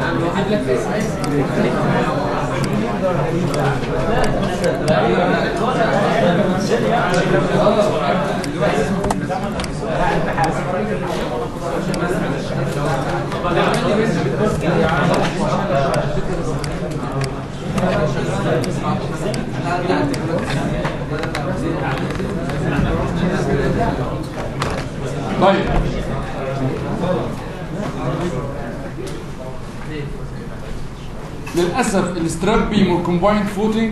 طيب للاسف الستراب بيم والكومبايند فوتنج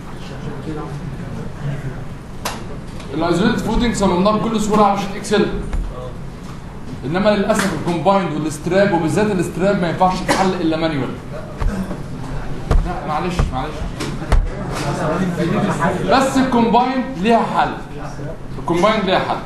الايزوليت فوتنج صممناه بكل سهوله على شيت اكسل انما للاسف الكومبايند والستراب وبالذات الستراب ما ينفعش يتحل الا مانيوال لا معلش معلش بس الكومبايند ليها حل الكومبايند ليها حل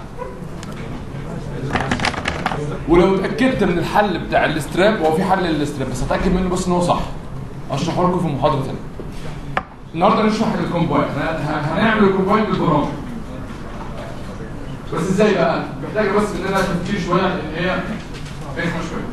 ولو اتاكدت من الحل بتاع الاستراب هو في حل للاستراب بس اتاكد منه بس ان هو صح اشرحه لكم في محاضره ثانيه النهارده نشرح الكومباين هنعمل الكومباين بالبرامج بس ازاي بقى محتاجه بس مننا تفكير شويه لان هي رخمه شويه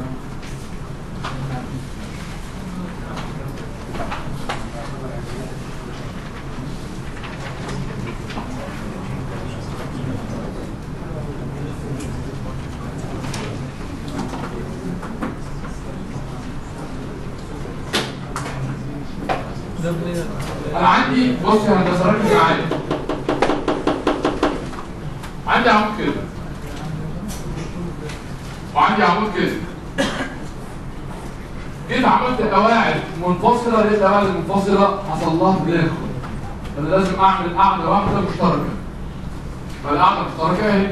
انا عندي بص يا هندسه ركز معايا عندي عمود كده وعندي عمود كده جيت عملت قواعد منفصله لقيت القواعد المنفصله حصل لها تداخل فانا لازم اعمل قاعده واحده مشتركه فالقاعده المشتركه اهي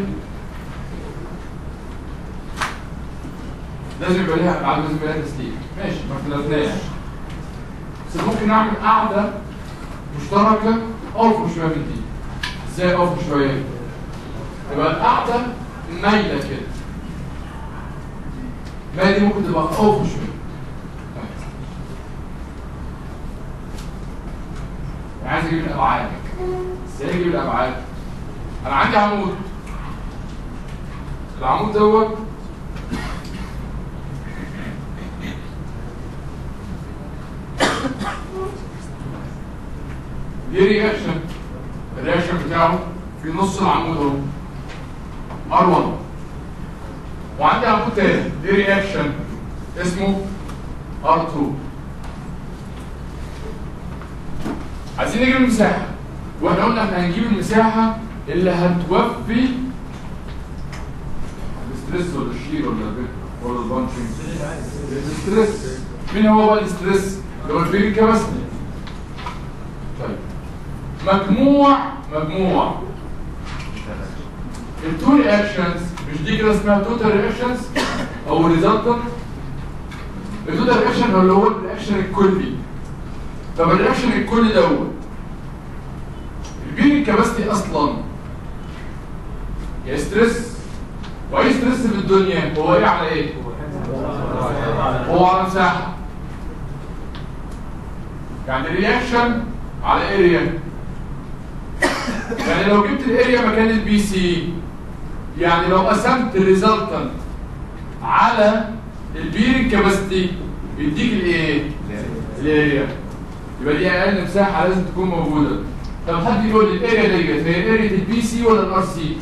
لازم يبقى ليها قاعده لازم يبقى ليها تسليم ماشي ما اختلفناش بس ممكن نعمل قاعده مشتركه اوفر شويه من دي ازاي اوفر شويه تبقى القاعده مايله كده ما دي ممكن تبقى اوفر شويه عايز اجيب الابعاد ازاي اجيب الابعاد انا عندي عمود العمود دوت ليه رياكشن الرياكشن بتاعه في نص العمود اهو R1 وعندي عمود تاني ليه رياكشن اسمه R2 عايزين نجيب المساحة واحنا قلنا احنا هنجيب المساحة اللي هتوفي الستريس ولا الشير ولا البيت ولا البانشنج الستريس مين هو بقى الستريس؟ اللي هو البيري كاباسيتي طيب مجموع مجموع التو رياكشنز مش دي كده اسمها توتال رياكشنز او ريزلتنت التوتال رياكشن هو اللي هو الرياكشن الكلي طب الرياكشن الكلي دوت البيرنج كاباسيتي اصلا يا ستريس واي ستريس في الدنيا هو ايه على ايه؟ هو على مساحه يعني رياكشن على اريا يعني لو جبت الاريا مكان البي سي يعني لو قسمت الريزلتنت على البيرنج كاباسيتي يديك الايه؟ الاريا يبقى دي اقل مساحه لازم تكون موجوده طب حد يقول لي الاريا ديت هي اريا البي سي ولا الار سي؟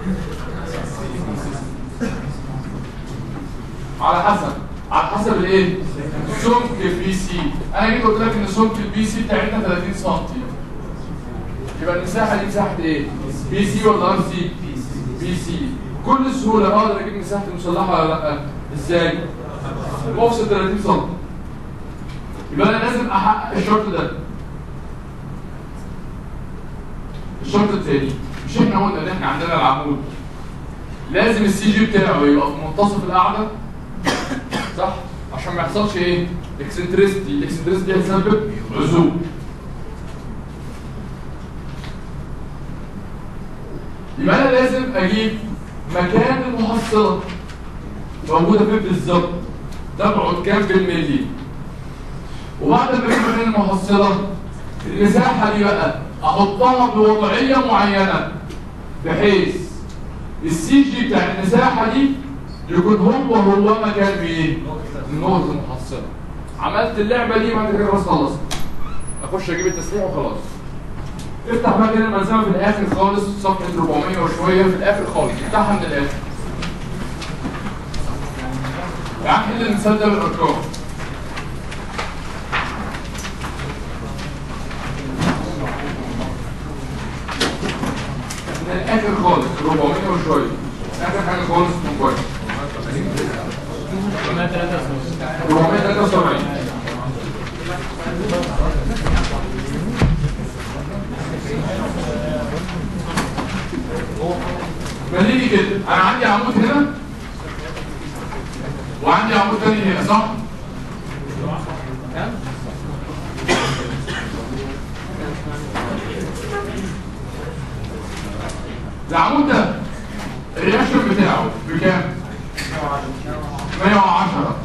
على حسب على حسب الايه؟ سمك البي سي انا جيت قلت لك ان سمك البي سي بتاعتنا 30 سم يبقى المساحه دي مساحه ايه؟ بي سي ولا ار سي؟ بي سي بكل سهوله اقدر اجيب مساحه المسلحه ولا لا؟ ازاي؟ بوصل 30 سم يبقى انا لازم احقق الشرط ده الشرط الثاني مش احنا قلنا ان احنا عندنا العمود لازم السي جي بتاعه يبقى في منتصف القاعده صح عشان ما يحصلش ايه اكسنتريستي الاكسنتريستي هتسبب عزوم يبقى انا لازم اجيب مكان المحصله موجوده فين بالظبط تبعد كام بالملي وبعد ما اجيب مكان المحصله المساحه دي بقى احطها بوضعيه معينه بحيث السي جي بتاع المساحه دي يكون هو هو مكان مين؟ النقطه المحصله عملت اللعبه دي بعد كده خلاص خلصت اخش اجيب التسليح وخلاص افتح بقى كده الملزمه في الاخر خالص صفحه 400 وشويه في الاخر خالص افتحها من الاخر يعني حل المثال ده بالارقام من الاخر خالص 400 وشويه اخر حاجه خالص من كويس 473 خليني كده انا عندي عمود هنا وعندي عمود تاني هنا صح؟ العمود ده الرياكشن بتاعه بكام؟ 110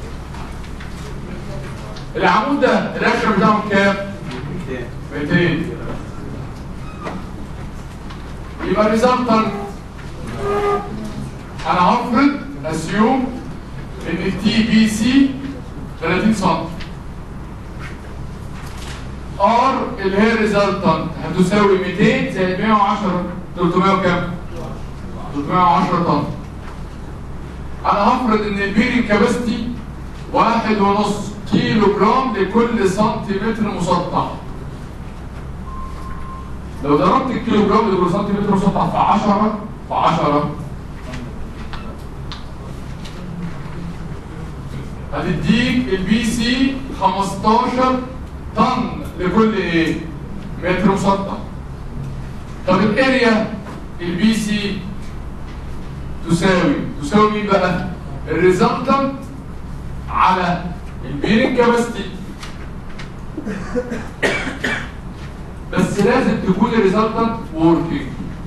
العمود ده الرياكشن بتاعه بكام؟ 200 يبقى الريزلتنت انا هفرض اسيوم ان التي بي سي 30 سم ار اللي هي الريزلتنت هتساوي 200 زائد 110 300 وكام؟ 310 طن انا هفرض ان البيرنج كاباسيتي واحد ونص كيلو جرام لكل سنتيمتر مسطح لو ضربت الكيلو جرام لكل سنتيمتر مسطح في 10 في 10 هتديك البي سي 15 طن لكل ايه؟ متر مسطح طب الاريا البي سي تساوي تساوي مين بقى؟ الريزلتنت على البيرنج كاباسيتي بس لازم تكون الريزلتنت وركينج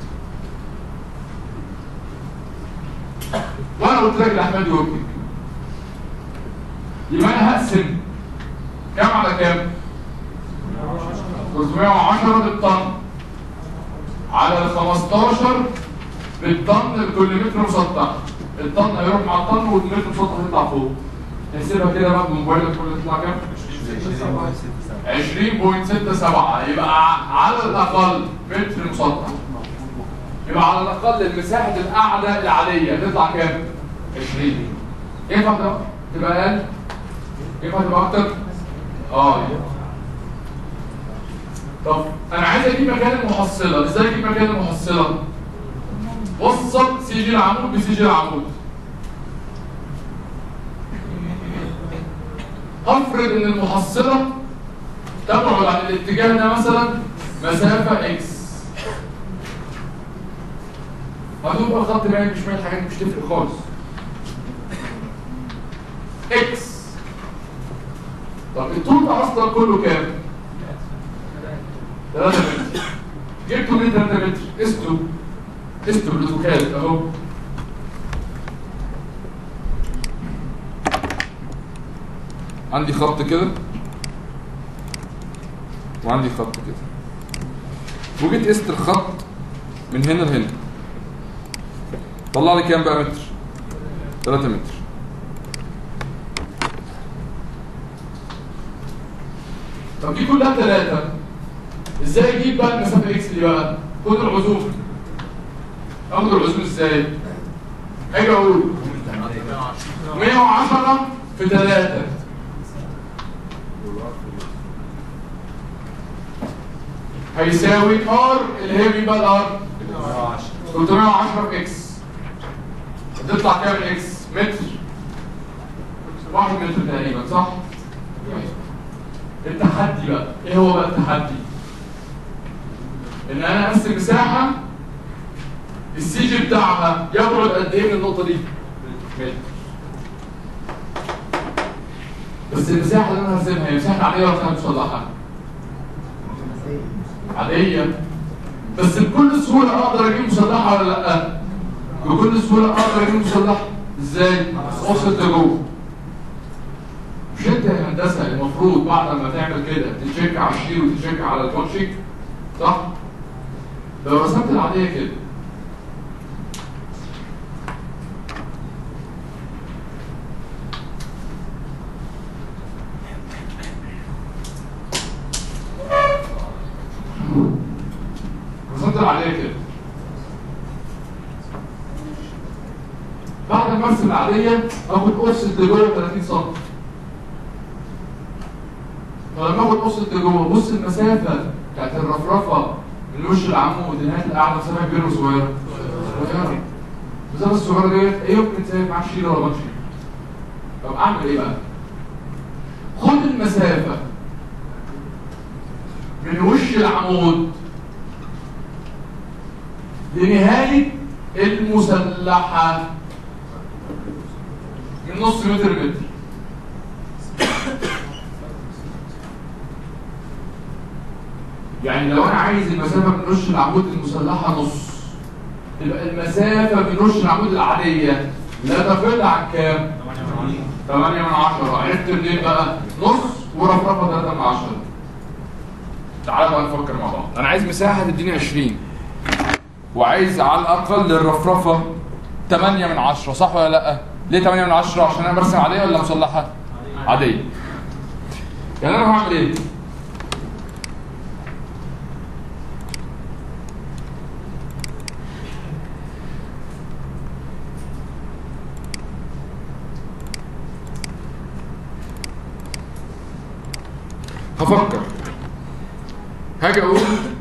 وانا قلت لك الاحمال وركينج يبقى انا هقسم كام على كام؟ 310 بالطن على ال 15 بالطن لكل متر مسطح الطن هيروح مع الطن والمتر مسطح يطلع فوق احسبها كده بقى بموبايلك كل تطلع كام؟ 20.67 يبقى على الاقل متر مسطح يبقى على الاقل المساحه القاعده العاديه تطلع كام؟ 20 ينفع تبقى تبقى اقل؟ ينفع تبقى اكتر؟ اه ينفع طب انا عايز اجيب مكان المحصله ازاي اجيب مكان المحصله وصل سي جي العمود بسي جي العمود افرض ان المحصله تبعد عن الاتجاه ده مثلا مسافه اكس هتبقى الخط مايل مش مايل حاجات مش تفرق خالص اكس طب الطول ده اصلا كله كام 3 متر جبته من 3 متر قسته قسته بالاوتوكاد اهو عندي خط كده وعندي خط كده وجيت قست الخط من هنا لهنا طلع لي كام بقى متر 3 متر طب دي كلها ثلاثة ازاي اجيب بقى المسافة اكس دي بقى؟ خد العزوم اخد العزوم ازاي؟ اجي اقول 110 في 3 هيساوي ار اللي هي مين بقى الار؟ 310 في اكس هتطلع كام الاكس؟ متر واحد متر تقريبا صح؟ التحدي بقى ايه هو بقى التحدي؟ ان انا اقسم مساحه السي جي بتاعها يبعد قد ايه من النقطه دي؟ متر بس المساحه اللي انا هرسمها هي مساحه عاديه ولا مساحه مسلحه؟ عاديه بس بكل سهوله اقدر اجيب مسلحه ولا لا؟ بكل سهوله اقدر اجيب مسلحه ازاي؟ وصلت لجوه مش انت يا هندسه المفروض بعد ما تعمل كده تتشيك على الشير وتتشيك على الكونشيك صح؟ لو رسمت العاديه كده برسم العاديه اخد اوفست لجوه 30 سم فلما اخد اوفست لجوه بص المسافه بتاعت الرفرفه من وش العمود لنهايه القاعده مسافه كبيره وصغيره؟ صغيره المسافه الصغيره ديت ايه يمكن تساوي معاك شيل ولا ماتش طب اعمل ايه بقى؟ خد المسافه من وش العمود لنهاية المسلحة من نص متر متر يعني لو انا عايز المسافة من وش العمود المسلحة نص تبقى المسافة من وش العمود العادية لا تقل عن كام؟ 8 من 10 عرفت منين بقى؟ نص ورفرفة 3 من 10 تعالى بقى نفكر مع بعض انا عايز مساحة تديني 20 وعايز على الاقل الرفرفه 8 من 10 صح ولا لا؟ ليه 8 من 10 عشان انا برسم عاديه ولا مسلحه؟ عاديه. يعني انا هعمل ايه؟ هفكر هاجي اقول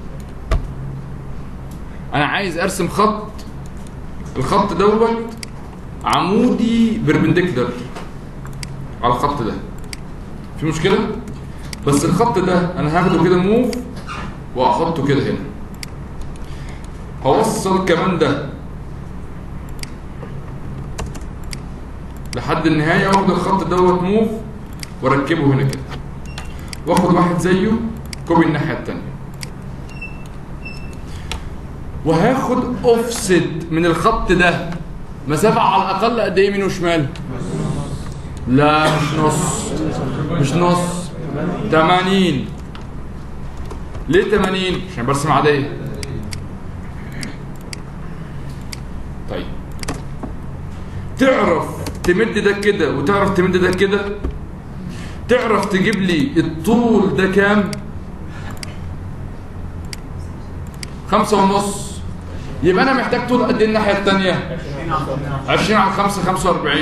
انا عايز ارسم خط الخط دوت عمودي بربنديكولار على الخط ده في مشكله بس الخط ده انا هاخده كده موف واحطه كده هنا هوصل كمان ده لحد النهايه واخد الخط دوت موف واركبه هنا كده واخد واحد زيه كوبي الناحيه التانيه وهاخد اوفست من الخط ده مسافة على الأقل قد إيه يمين وشمال؟ لا مش نص مش نص 80 ليه 80 عشان برسم عاديه طيب تعرف تمد ده كده وتعرف تمد ده كده تعرف تجيب لي الطول ده كام خمسة ونص يبقى انا محتاج طول قد ايه الناحيه الثانيه 20 على 5 45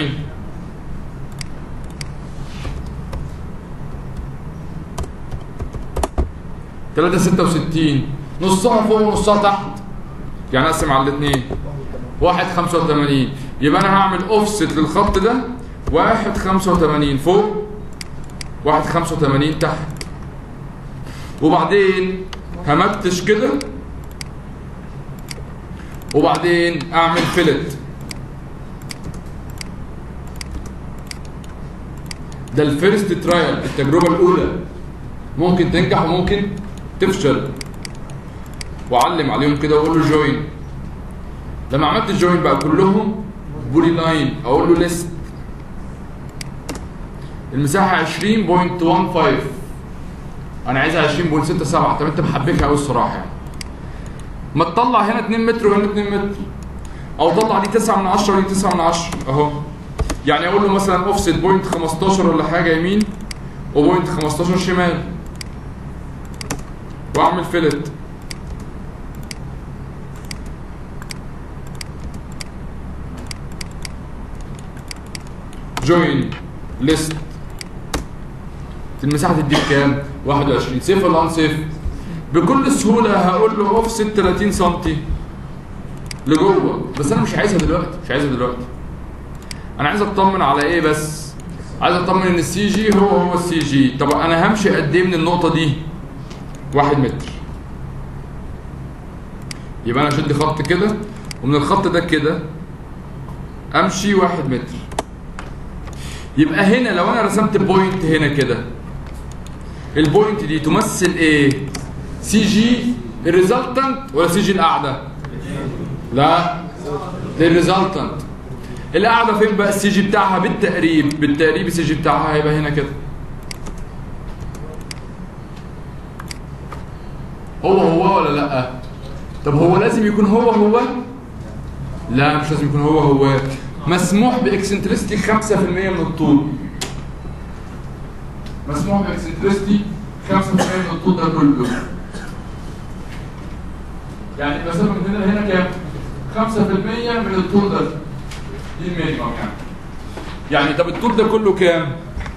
3 66 نصها فوق ونصها تحت يعني اقسم على الاثنين واحد 85 يبقى انا هعمل اوفست للخط ده واحد 85 فوق واحد 85 تحت وبعدين همتش كده وبعدين اعمل فيلت ده الفيرست ترايل التجربه الاولى ممكن تنجح وممكن تفشل واعلم عليهم كده واقول له جوين لما عملت الجوين بقى كلهم بولي لاين اقول له ليست المساحه 20.15 انا عايزها 20.67 طب انت محبكها قوي الصراحه يعني ما تطلع هنا 2 متر وهنا 2 متر او طلع دي 9 من 10 ودي 9 من 10 اهو يعني اقول له مثلا اوفست بوينت 15 ولا حاجه يمين وبوينت 15 شمال واعمل فيلت جوين ليست المساحه تديك كام 21 سيف ولا ان سيف بكل سهوله هقول له اوفست 30 سم لجوه بس انا مش عايزها دلوقتي مش عايزها دلوقتي انا عايز اطمن على ايه بس عايز اطمن ان السي جي هو هو السي جي طب انا همشي قد ايه من النقطه دي واحد متر يبقى انا اشد خط كده ومن الخط ده كده امشي واحد متر يبقى هنا لو انا رسمت بوينت هنا كده البوينت دي تمثل ايه سي جي الريزلتنت ولا سي جي القاعده لا دي الريزلتنت القاعده فين بقى السي جي بتاعها بالتقريب بالتقريب السي جي بتاعها هيبقى هنا كده هو هو ولا لا طب هو لازم يكون هو هو لا مش لازم يكون هو هو مسموح باكسنترستي 5% من الطول مسموح باكسنترستي 5% من الطول ده كله يعني المسافه من هنا لهنا كام 5% من الطول ده دي المينيمم يعني يعني طب الطول ده كله كام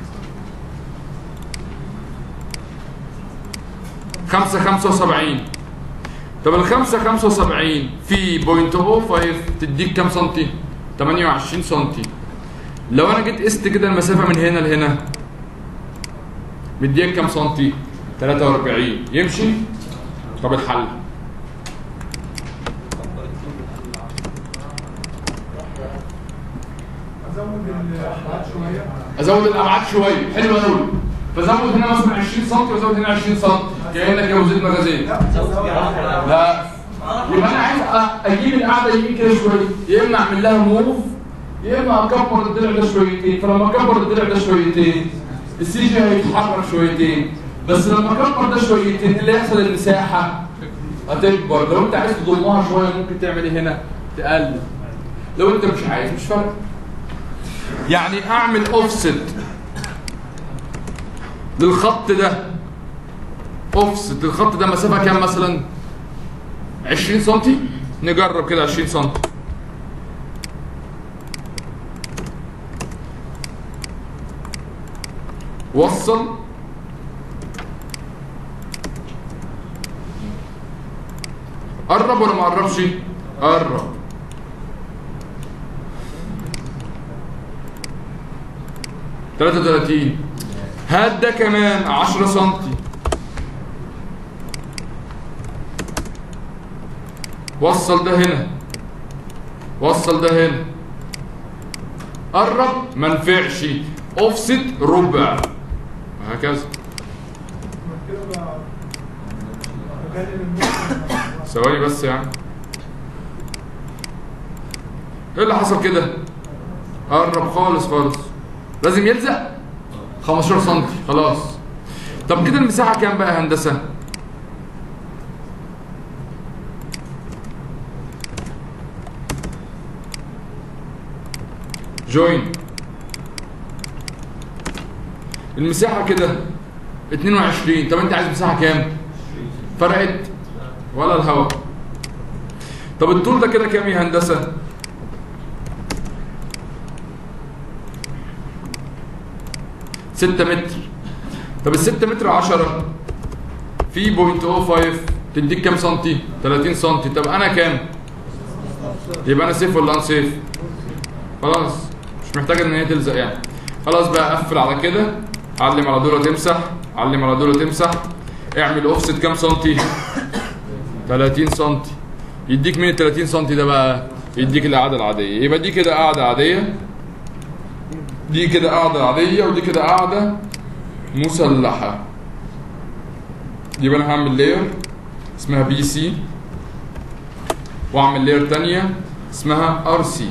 خمسة خمسة وسبعين طب الخمسة خمسة وسبعين في بوينت او فايف تديك كام سنتي؟ 28 سنتي لو انا جيت قست كده المسافة من هنا لهنا مديك كام سنتي؟ 43 يمشي؟ طب الحل ازود الابعاد شويه ازود الابعاد شويه حلو قوي فزود هنا مثلا 20 سم وازود هنا 20 سم كانك يا وزير مغازيل لا ازود لا يبقى انا عايز أ- اجيب القعده يمين كده شويه يا اما اعمل لها موف يا اما اكبر الضلع ده شويتين فلما اكبر الضلع ده شويتين السي جي هيتحرك شويتين بس لما اكبر ده شويتين إيه اللي يحصل المساحه هتكبر لو انت عايز تضمها شويه ممكن تعمل ايه هنا تقلل لو انت مش عايز مش فارقه يعني اعمل اوفست للخط ده اوفست للخط ده مسافه كام مثلا 20 سم نجرب كده 20 سم وصل قرب ولا ما قربش قرب تلاتة وتلاتين هات ده كمان عشرة سنتي وصل ده هنا وصل ده هنا قرب ما نفعش اوفست ربع وهكذا كده بقى بقلل النص ثواني بس يعني ايه اللي حصل كده قرب خالص خالص لازم يلزق 15 سم خلاص طب كده المساحه كام بقى يا هندسه جوين المساحه كده 22 طب انت عايز مساحه كام فرقت ولا الهواء طب الطول ده كده كام يا هندسه ستة متر طب الستة متر عشرة في بوينت او فايف تديك كام سنتي 30 سنتي طب انا كام يبقى انا سيف ولا ان سيف خلاص مش محتاج ان هي تلزق يعني خلاص بقى قفل على كده علم على دول تمسح علم على دول تمسح اعمل اوفست كام سنتي 30 سنتي يديك مين ال 30 سنتي ده بقى يديك القعده العاديه يبقى دي كده قاعده عاديه دي كده قاعده عاديه ودي كده قاعده مسلحه يبقى انا هعمل لاير اسمها بي سي واعمل لاير تانية اسمها ار سي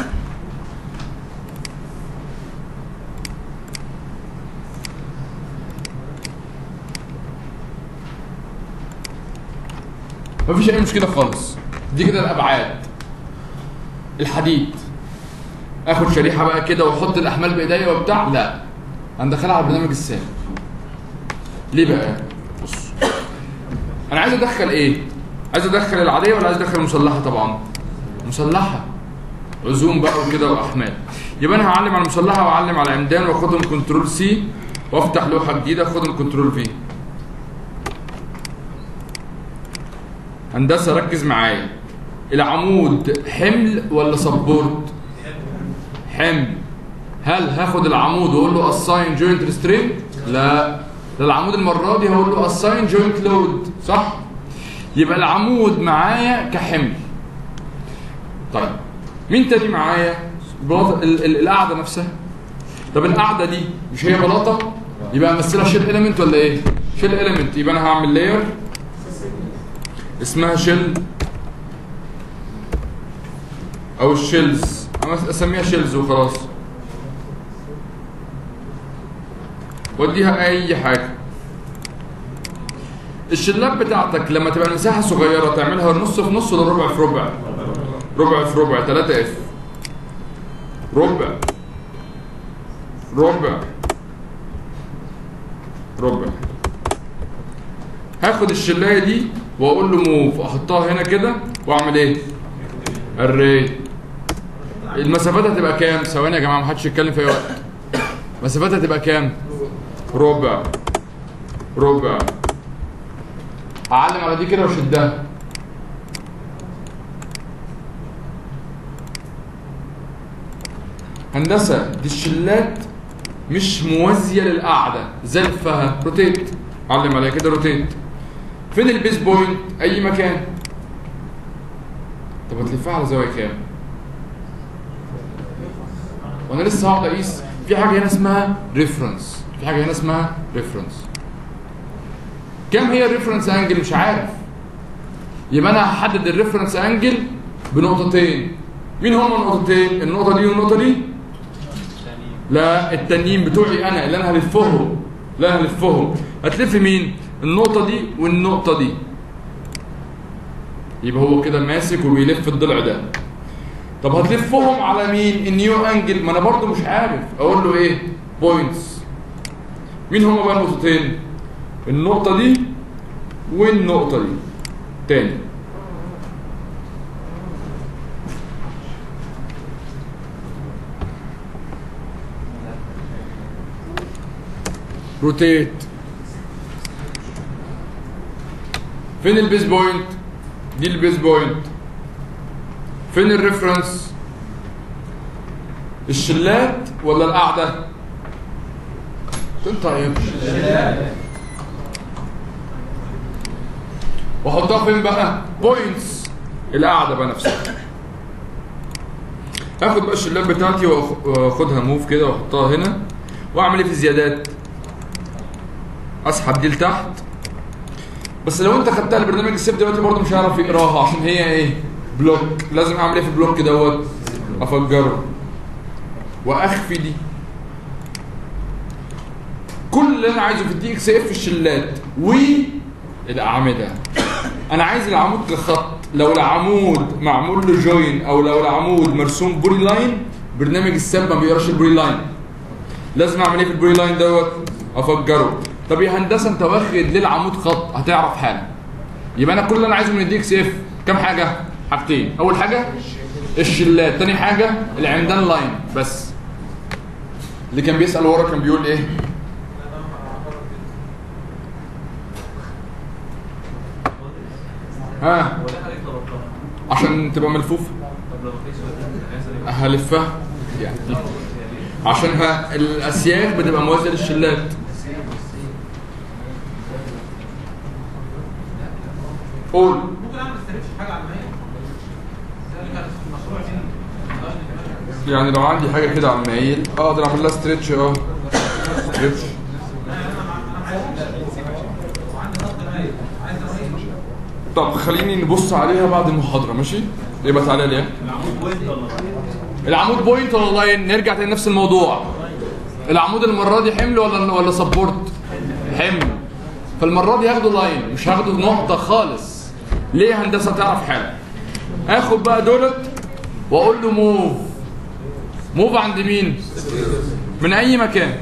مفيش اي مشكله خالص دي كده الابعاد الحديد اخد شريحه بقى كده واحط الاحمال بايديا وبتاع لا هندخلها على البرنامج السهل ليه بقى بص انا عايز ادخل ايه عايز ادخل العاديه ولا عايز ادخل المسلحه طبعا مسلحه عزوم بقى وكده واحمال يبقى انا هعلم على المسلحه واعلم على عمدان واخدهم كنترول سي وافتح لوحه جديده اخدهم كنترول في هندسه ركز معايا العمود حمل ولا سبورت حمل هل هاخد العمود واقول له assign joint restraint لا ده العمود المره دي هقول له assign joint load صح يبقى العمود معايا كحمل طيب مين تاني معايا بلاطة ال- ال- القاعده نفسها طب القاعده دي مش هي بلاطه يبقى امثلها شيل اليمنت ولا ايه شيل اليمنت يبقى انا هعمل لاير اسمها شيل او الشيلز انا اسميها شيلز وخلاص وديها اي حاجه الشلات بتاعتك لما تبقى المساحه صغيره تعملها نص في نص ولا ربع في ربع ربع في ربع 3 اف ربع ربع ربع هاخد الشلايه دي واقول له موف احطها هنا كده واعمل ايه الري المسافات هتبقى كام ثواني يا جماعه ما حدش يتكلم في اي وقت مسافات هتبقى كام ربع ربع اعلم على دي كده واشدها هندسه دي الشلات مش موازيه للقاعده زي الفها روتيت علم عليها كده روتيت فين البيس بوينت اي مكان طب هتلفها على زاويه كام وانا لسه هقعد اقيس في حاجه هنا اسمها ريفرنس في حاجه هنا اسمها ريفرنس كام هي الريفرنس انجل مش عارف يبقى انا هحدد الريفرنس انجل بنقطتين مين هما النقطتين النقطه دي والنقطه دي لا التانيين بتوعي انا اللي انا هلفهم لا انا هلفهم هتلف مين النقطه دي والنقطه دي يبقى هو كده ماسك وبيلف الضلع ده طب هتلفهم على مين النيو انجل ما انا برضو مش عارف اقول له ايه بوينتس مين هما بقى النقطتين النقطه دي والنقطه دي تاني روتيت فين البيس بوينت دي البيس بوينت فين الريفرنس الشلات ولا القاعده انت طيب واحطها فين بقى بوينتس القاعده بقى نفسها اخد بقى الشلات بتاعتي وآخ- واخدها موف كده واحطها هنا واعمل ايه في الزيادات اسحب دي لتحت بس لو انت خدتها البرنامج السيف دلوقتي برضه مش هيعرف يقراها عشان هي ايه بلوك لازم اعمل ايه في البلوك دوت افجره واخفي دي كل اللي انا عايزه في الدي اكس اف الشلات والاعمده انا عايز العمود كخط لو العمود معمول له جوين او لو العمود مرسوم بولي لاين برنامج السب ما بيقراش البولي لاين لازم اعمل ايه في البولي لاين دوت افجره طب يا هندسه انت واخد ليه العمود خط هتعرف حاجه يبقى انا كل اللي انا عايزه من الدي اكس اف كام حاجه حاجتين اول حاجه الشلات تاني حاجه العمدان لاين بس اللي كان بيسال ورا كان بيقول ايه ها عشان تبقى ملفوفه هلفها يعني عشان ها الاسياخ بتبقى موازيه للشلات قول ممكن اعمل استريتش حاجه على المية ذلك المشروع دي يعني لو عندي حاجه كده على المايل اقدر اعمل لها ستريتش اه ستريتش وعندي ضغط مية عايز اميل طب خليني نبص عليها بعد المحاضره ماشي يبقى تعالى لي العمود بوينت ولا لاين نرجع تاني نفس الموضوع العمود المره دي حمل ولا ولا سبورت حمل فالمره دي هاخده لاين مش هاخده نقطه خالص ليه يا هندسه تعرف حاجه اخد بقى دولت واقول له موف موف عند مين من اي مكان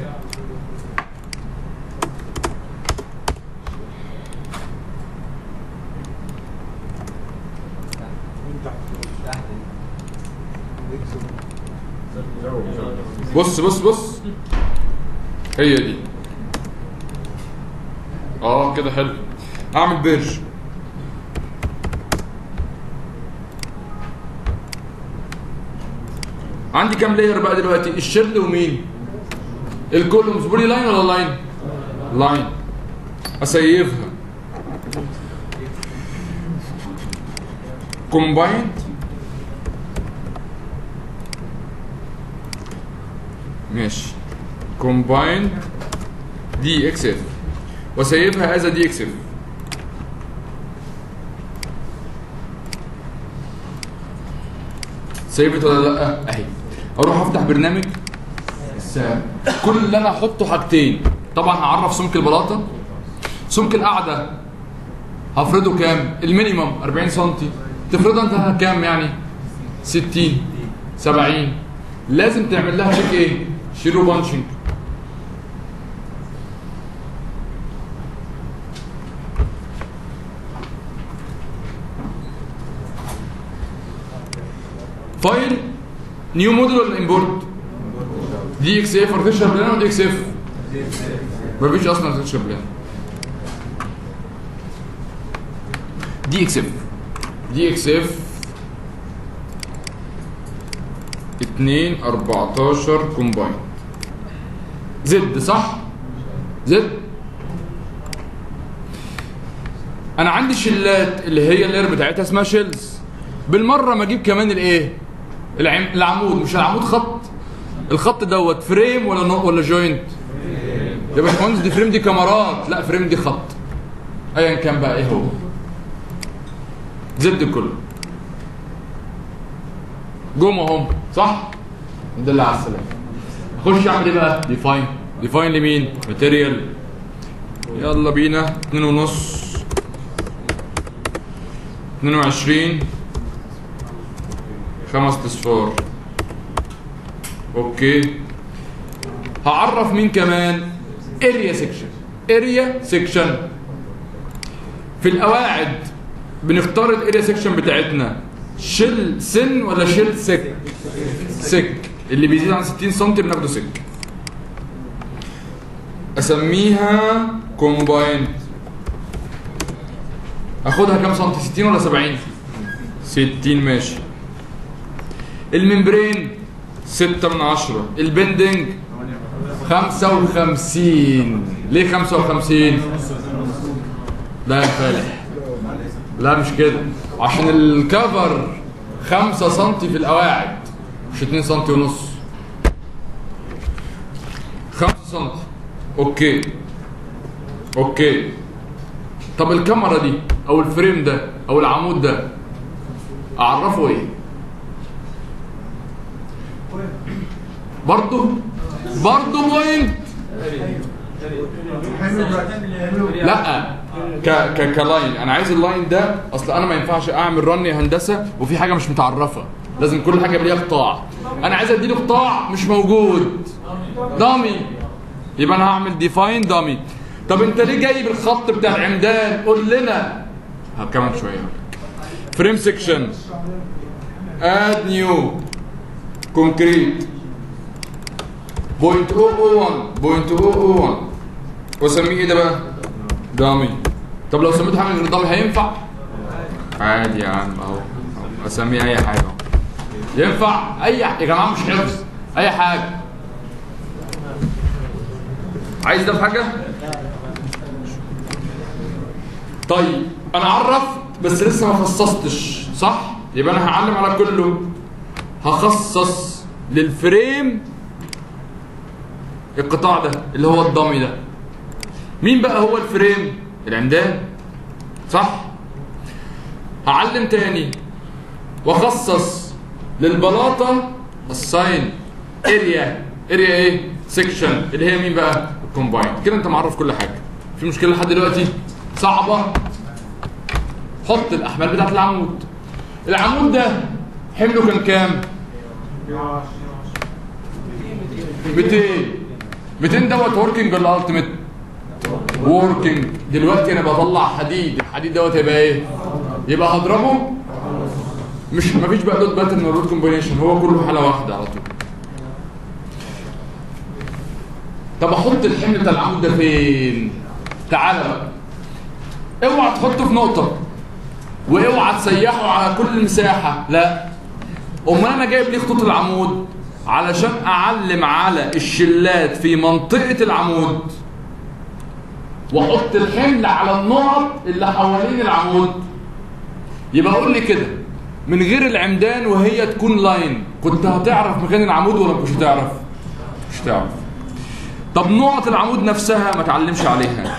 بص بص بص هي دي اه كده حلو اعمل بيرج عندي كام لاير بقى دلوقتي الشيرد ومين الكولومز بولي لاين ولا لاين لاين اسيفها كومبايند ماشي كومبايند دي اكس اف واسيبها از دي اكس اف سيبت ولا لا اهي اروح افتح برنامج سام كل اللي انا احطه حاجتين طبعا هعرف سمك البلاطه سمك القعده هفرضه كام المينيمم 40 سم تفرضها انت كام يعني 60 70 لازم تعمل لها شيك ايه شيرو بانشنج فايل نيو موديل ولا امبورت دي اكس اف ارتفيشال بلان ولا دي اكس اف مفيش اصلا ارتفيشال بلان دي اكس اف دي اكس اف 2 14 كومباين زد صح زد انا عندي شلات اللي هي اللير بتاعتها اسمها شيلز بالمره ما اجيب كمان الايه العم... العمود مش العمود خط الخط دوت فريم ولا نو... ولا جوينت يا باشمهندس دي فريم دي كاميرات لا فريم دي خط ايا كان بقى ايه هو زد كله جم اهم صح الحمد لله على السلامه اخش اعمل ايه بقى ديفاين ديفاين لمين ماتيريال يلا بينا اتنين ونص اتنين وعشرين خمس اصفار اوكي هعرف مين كمان اريا سيكشن اريا سيكشن في القواعد بنختار الاريا سيكشن بتاعتنا شيل سن ولا شيل سك سك اللي بيزيد عن 60 سم بناخده سك اسميها كومبايند اخدها كام سم 60 ولا 70 60 ماشي الممبرين 6 من 10 البندنج 55 ليه 55 لا يا فالح لا مش كده عشان الكفر 5 سم في القواعد مش 2 سم ونص 5 سم اوكي اوكي طب الكاميرا دي او الفريم ده او العمود ده اعرفه ايه برضه برضه بوينت لا ك ك كلاين انا عايز اللاين ده اصل انا ما ينفعش اعمل رن هندسه وفي حاجه مش متعرفه لازم كل حاجه يبقى ليها قطاع انا عايز اديله قطاع مش موجود دامي يبقى انا هعمل ديفاين دامي طب انت ليه جايب الخط بتاع العمدان قول لنا ها كمان شويه فريم سيكشن اد نيو كونكريت بوينت او او 1 بوينت او او 1 واسميه ايه ده بقى؟ دامي طب لو سميته حاجه غير دامي هينفع؟ عادي يا عم اهو اسميه اي حاجه ينفع اي يا جماعه مش حفظ اي حاجه عايز ده في حاجه؟ طيب انا عرفت بس لسه ما خصصتش صح؟ يبقى انا هعلم على كله هخصص للفريم القطاع ده اللي هو الضمي ده مين بقى هو الفريم العمدان صح هعلم تاني واخصص للبلاطه الساين اريا اريا ايه سيكشن اللي هي مين بقى الكومباين كده انت معرف كل حاجه في مشكله لحد دلوقتي صعبه حط الاحمال بتاعت العمود العمود ده حمله كان كام 200 200 دوت وركينج ولا التيميت وركينج دلوقتي انا بطلع حديد الحديد دوت يبقى ايه يبقى هضربه مش مفيش بقى دوت باترن ولا كومبينيشن هو كله حاله واحده على طول طب احط الحمل بتاع العمود ده فين تعالى بقى اوعى تحطه في نقطه واوعى تسيحه على كل مساحه لا امال انا جايب ليه خطوط العمود علشان اعلم على الشلات في منطقه العمود واحط الحمل على النقط اللي حوالين العمود يبقى قول لي كده من غير العمدان وهي تكون لاين كنت هتعرف مكان العمود ولا مش هتعرف مش هتعرف طب نقط العمود نفسها ما تعلمش عليها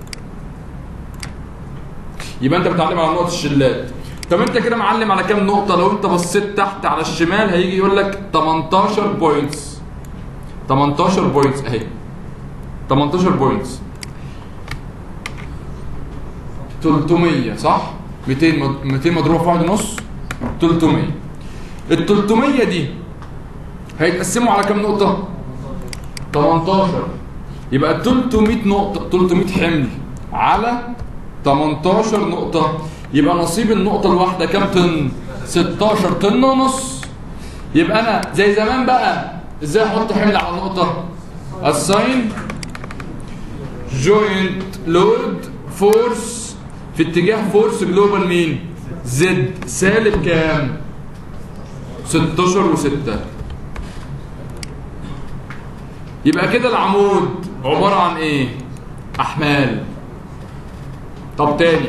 يبقى انت بتعلم على نقط الشلات طب انت كده معلم على كام نقطة لو انت بصيت تحت على الشمال هيجي يقول لك 18 بوينتس 18 بوينتس اهي 18 بوينتس 300 صح 200 مض- 200 مضروبة في واحد ونص 300 ال 300 دي هيتقسموا على كام نقطة 18 يبقى 300 نقطة 300 حمل على 18 نقطة يبقى نصيب النقطة الواحدة كام طن؟ 16 طن ونص يبقى انا زي زمان بقى ازاي احط حمل على نقطه الساين جوينت لود فورس في اتجاه فورس جلوبال مين زد سالب كام 16 و6 يبقى كده العمود عبارة عن ايه احمال طب تاني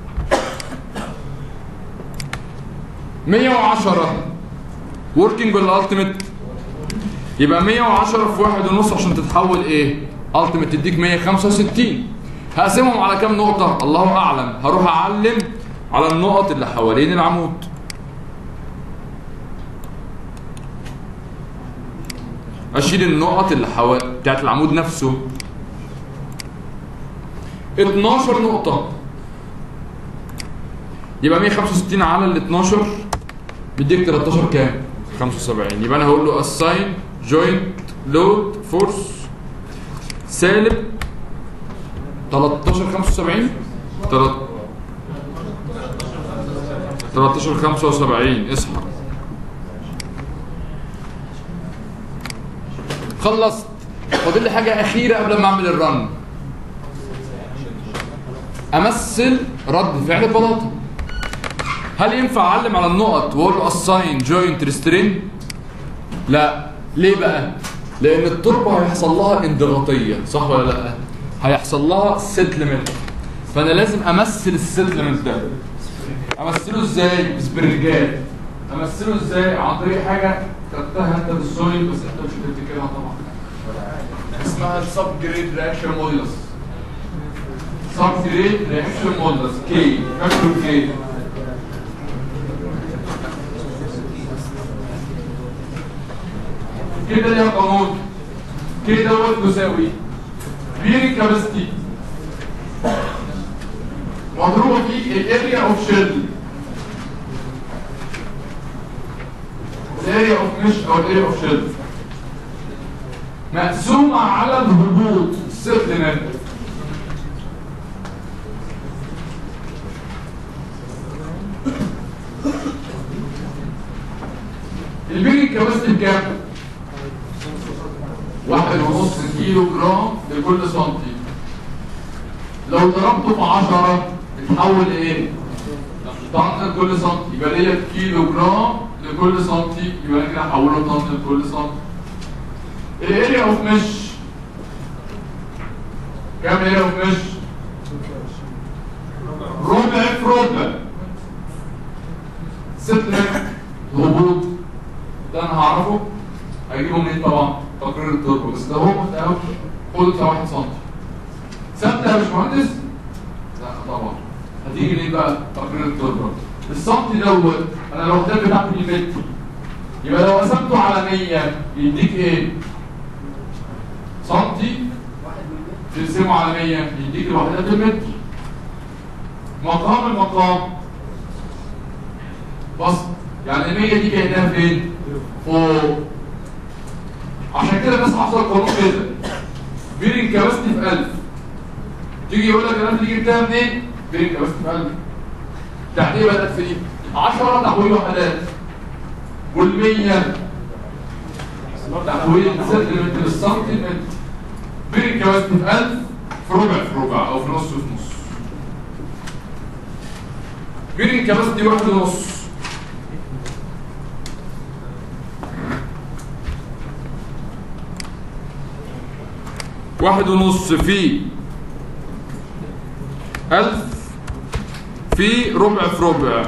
110 وركينج ولا التيميت يبقى 110 في واحد ونص عشان تتحول ايه التيميت تديك 165 هقسمهم على كام نقطة الله اعلم هروح اعلم على النقط اللي حوالين العمود اشيل النقط اللي حوا... بتاعت العمود نفسه 12 نقطة يبقى 165 على ال 12 بيديك 13 كام؟ 75 يبقى انا هقول له assign joint load force سالب 13 75 تلت- 13 75 اصحى خلصت فاضل لي حاجه اخيره قبل ما اعمل الرن امثل رد فعل بلاطه هل ينفع اعلم على النقط واقول له assign joint restrain لا ليه بقى لان التربه هيحصل لها انضغاطيه صح ولا لا هيحصل لها سيتلمنت فانا لازم امثل السيتلمنت ده امثله ازاي بسبرجات امثله ازاي عن طريق حاجه خدتها انت بالسويل بس انت مش هتفتكرها طبعا اسمها السب جريد رياكشن مودلس سب جريد رياكشن مودلس كي فاكتور كي كده ليها قانون كده دوت تساوي بيرنج كاباسيتي مضروبه في الاريا اوف شيل الاريا اوف مش او الاريا اوف شيل مقسومه على الهبوط السيتلمنت البيرنج كاباسيتي بكام؟ واحد ونص كيلو جرام لكل سنتي لو ضربته في 10 اتحول لايه؟ طن لكل سنتي يبقى ليا كيلو جرام لكل سنتي يبقى انا كده هحوله طن لكل سنتي الاريا اوف مش كام اريا اوف مش؟ ربع في ربع ست لك هبوط ده انا هعرفه هجيبه منين طبعا تقرير التربه بس ده هو اهو قلت 1 سم ثابته يا باشمهندس؟ لا طبعا هتيجي ليه بقى تقرير التربه السنتي دوت انا لو ده بتاعتي بالمتر يبقى لو قسمته على 100 يديك ايه؟ سنتي تقسمه على 100 يديك الوحدات بالمتر مقام المقام بص يعني ال 100 دي كانها فين؟ فوق عشان كده الناس حافظه القانون كده بيرنج كاباستي في 1000 تيجي يقول لك انا دي جبتها منين؟ بيرنج كاباستي في 1000 تحديد بقى 1000 دي 10 تحويل وحدات وال 100 تحويل سنتيمتر بالسنتيمتر بيرنج كاباستي في 1000 في ربع في ربع او في نص في نص بيرنج كاباستي واحد ونص واحد ونص في ألف في ربع في ربع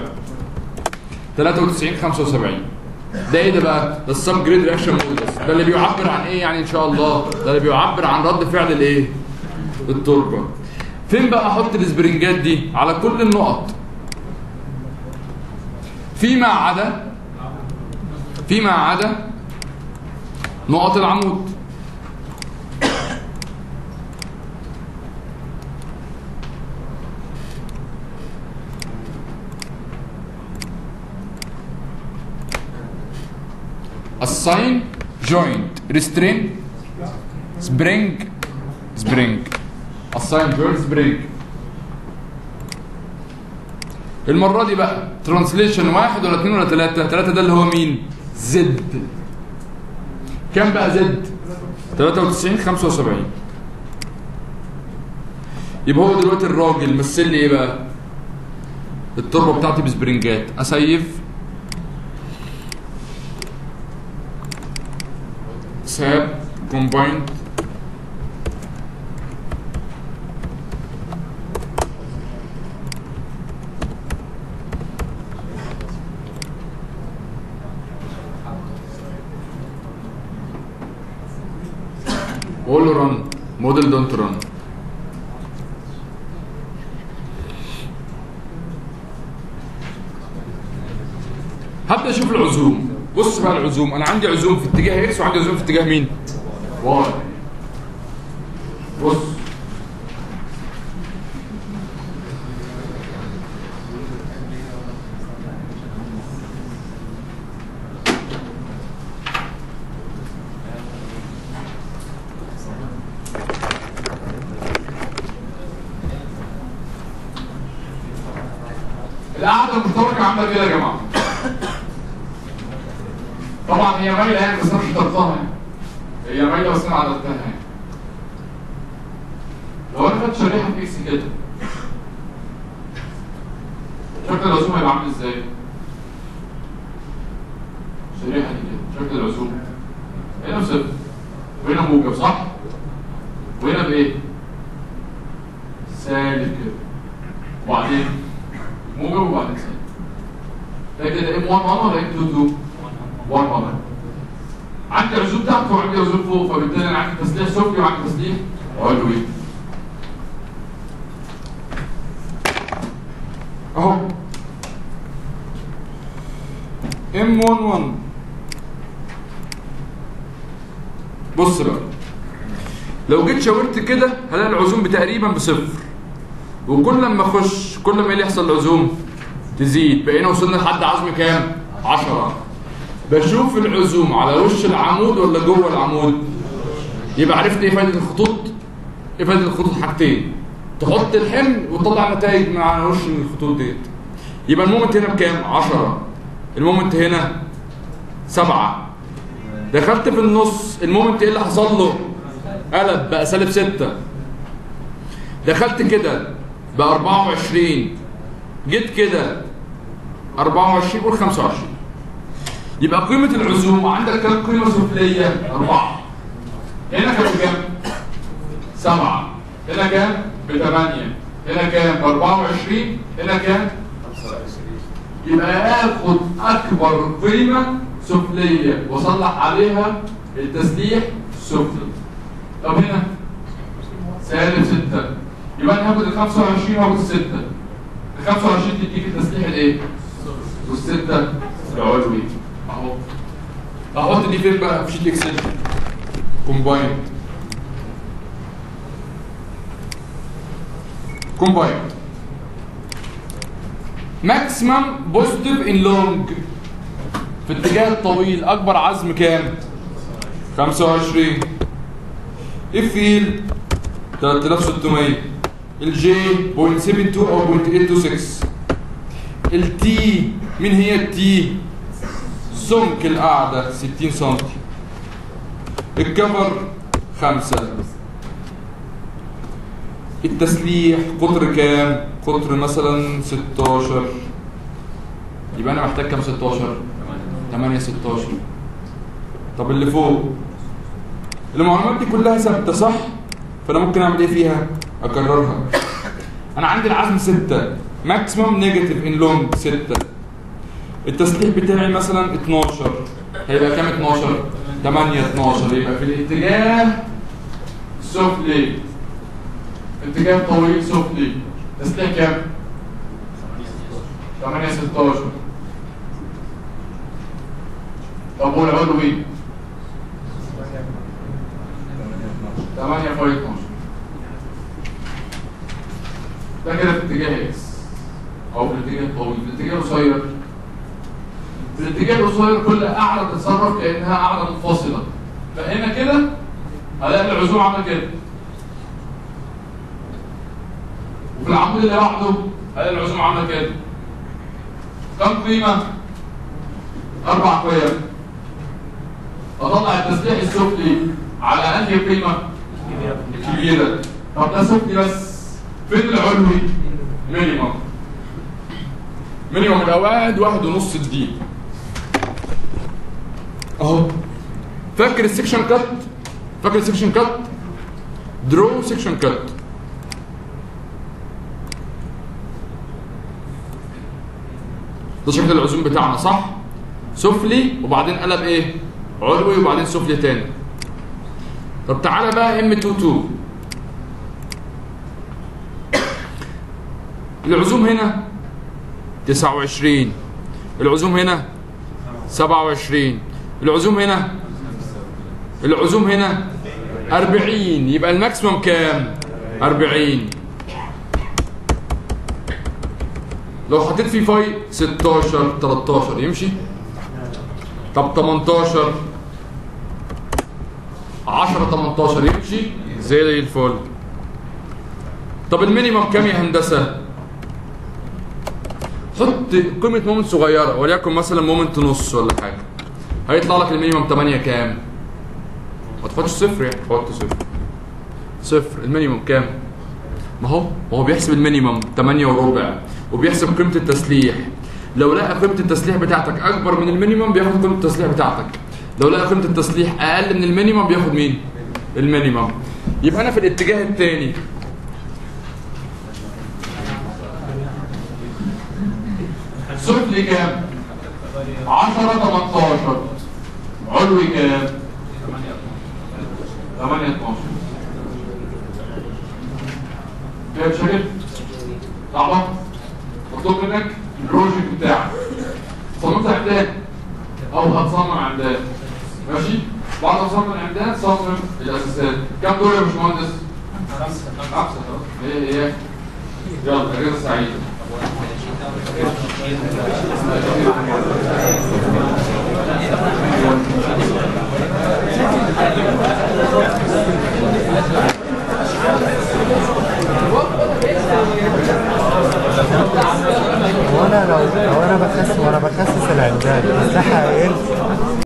93 75 ده ايه ده بقى؟ ده السب جريد رياكشن مودلس ده اللي بيعبر عن ايه يعني ان شاء الله؟ ده اللي بيعبر عن رد فعل الايه؟ التربه فين بقى احط السبرنجات دي؟ على كل النقط فيما عدا فيما عدا نقط العمود assign joint restrain spring spring assign joint spring المرة دي بقى ترانسليشن واحد ولا اتنين ولا تلاتة تلاتة ده اللي هو مين زد كم بقى زد 93 75 يبقى هو دلوقتي الراجل مثل لي ايه بقى التربه بتاعتي بسبرنجات اسيف ساب كومبايند واقول له رن موديل دونت رن هبدا اشوف العزوم بص بقى العزوم انا عندي عزوم في اتجاه اكس وعندي عزوم في اتجاه مين واي بص القعده المشتركه عامله كده يا جماعه طبعا هي مايله يعني بس انا مش ضبطها يعني هي مايله بس انا عدلتها يعني لو انا خدت شريحه في اكس كده شكل العزوم هيبقى عامل ازاي؟ الشريحه دي كده شكل العزوم هنا بصفر وهنا موجب صح؟ وهنا بايه؟ سالب كده وبعدين موجب وبعدين سالب ده كده ام 1 1 ولا ام 2 2 1 1 عندي عزوم تحت وعندي عزوم فوق فبالتالي انا عندي تسليح سفلي وعندي تسليح علوي اهو ام 1 1 بص بقى لو جيت شاورت كده هلاقي العزوم تقريبا بصفر وكل لما اخش كل ما اللي يحصل العزوم تزيد بقينا وصلنا لحد عزم كام 10 بشوف العزوم على وش العمود ولا جوه العمود يبقى عرفت ايه فايده الخطوط ايه فايده الخطوط حاجتين تحط الحمل وتطلع نتائج من على وش الخطوط ديت يبقى المومنت هنا بكام 10 المومنت هنا 7 دخلت في النص المومنت ايه اللي حصل له قلب بقى سالب 6 دخلت كده بقى 24 جيت كده 24 قول 25 يبقى قيمة العزوم عندك كام قيمة سفلية؟ أربعة هنا كام بكام؟ سبعة هنا كام؟ بثمانية هنا كام؟ ب 24 هنا كام؟ يبقى آخد أكبر قيمة سفلية وأصلح عليها التسليح السفلي طب هنا سالب 6 يبقى أنا هاخد ال 25 وهاخد ال 6 ال 25 تديك التسليح الإيه؟ والستة العلوي اهو احط دي فين بقى في شيت اكسل كومبايند كومبايند ماكسيمم بوزيتيف ان لونج في الاتجاه الطويل اكبر عزم كام 25 اف ايل 3600 الجي 0.72 او 0.826 التي مين هي التي سمك القاعدة 60 سم الكفر 5 التسليح قطر كام قطر مثلا 16 يبقى انا محتاج كام 16 8 16 طب اللي فوق المعلومات دي كلها ثابته صح فانا ممكن اعمل ايه فيها اكررها انا عندي العزم 6 ماكسيمم نيجاتيف ان لونج 6 التسليح بتاعي مثلا 12 هيبقى كام 12 8 12 يبقى في الاتجاه السفلي اتجاه طويل سفلي تسليح كام 8 16 طب والعلوي 8 فوق 12 ده كده في اتجاه اكس او في الاتجاه الطويل في الاتجاه القصير في الاتجاه القصير كل قاعده تتصرف كانها قاعده منفصله فهنا كده هلاقي العزوم عامله كده وفي العمود اللي بعده هلاقي العزوم عامله كده كم قيمه اربع قيم اطلع التسليح السفلي على انهي قيمه كبيره طب ده سفلي بس فين العلوي مينيمم مينيمم الاوعاد واحد ونص الدي اهو فاكر السكشن كات فاكر السكشن كات درو سكشن كات ده شكل العزوم بتاعنا صح سفلي وبعدين قلب ايه علوي وبعدين سفلي تاني طب تعالى بقى ام 22 العزوم هنا 29 العزوم هنا 27 العزوم هنا العزوم هنا 40 يبقى الماكسيمم كام 40 لو حطيت فيه فاي 16 13 يمشي طب 18 10 18 يمشي زي الفل طب المينيمم كام يا هندسه حط قيمه مومنت صغيره وليكن مثلا مومنت نص ولا حاجه هيطلع لك المينيمم 8 كام ما تحطش صفر يعني حط صفر صفر المينيمم كام ما هو ما هو بيحسب المينيمم 8 وربع وبيحسب قيمه التسليح لو لقى قيمه التسليح بتاعتك اكبر من المينيمم بياخد قيمه التسليح بتاعتك لو لقى قيمه التسليح اقل من المينيمم بياخد مين المينيمم يبقى انا في الاتجاه الثاني سفلي كام 10 18 علوي كام 8 12 فيها مشاكل صعبة مطلوب منك البروجكت بتاعك صممت عمدان او هتصمم عمدان ماشي بعد ما تصمم العمدان صمم الاساسات كم دور يا باشمهندس خمسة خمسة خلاص ايه ايه يلا اجازة سعيدة وانا لو لو انا بخسس وانا بخسس العمدان المساحه هيقل